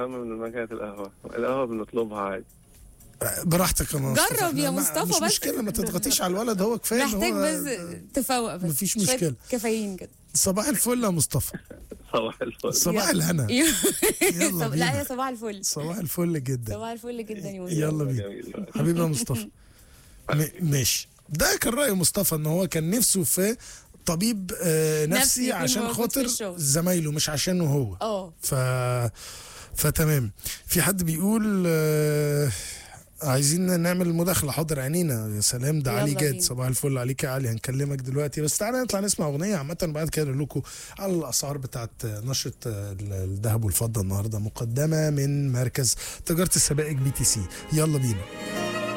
اهم من مكانه القهوه القهوه بنطلبها عادي براحتك يا مصطفى جرب يا ما- مصطفى مش بس. مشكله ما تضغطيش على الولد هو كفايه إن محتاج هو- بس تفوق بس مفيش شوية مشكلة. كافيين كده صباح الفل يا مصطفى صباح الفل صباح يلا. الهنا يلا طب لا بينا. يا صباح الفل صباح الفل جدا صباح الفل جدا يا يلا بينا جميل. حبيبي يا مصطفى م- ماشي ده كان رأي مصطفى ان هو كان نفسه في طبيب آه نفسي نفسي يكون عشان موجود في خاطر الشغل. زمايله مش عشانه هو اه ف فتمام في حد بيقول آه عايزين نعمل مداخلة حاضر عينينا يا سلام ده يلا علي جاد بينا. صباح الفل عليك يا علي هنكلمك دلوقتي بس تعالى نطلع نسمع أغنية عامة بعد كده نقول لكم على الأسعار بتاعت نشرة الذهب والفضة النهاردة مقدمة من مركز تجارة السبائك بي تي سي يلا بينا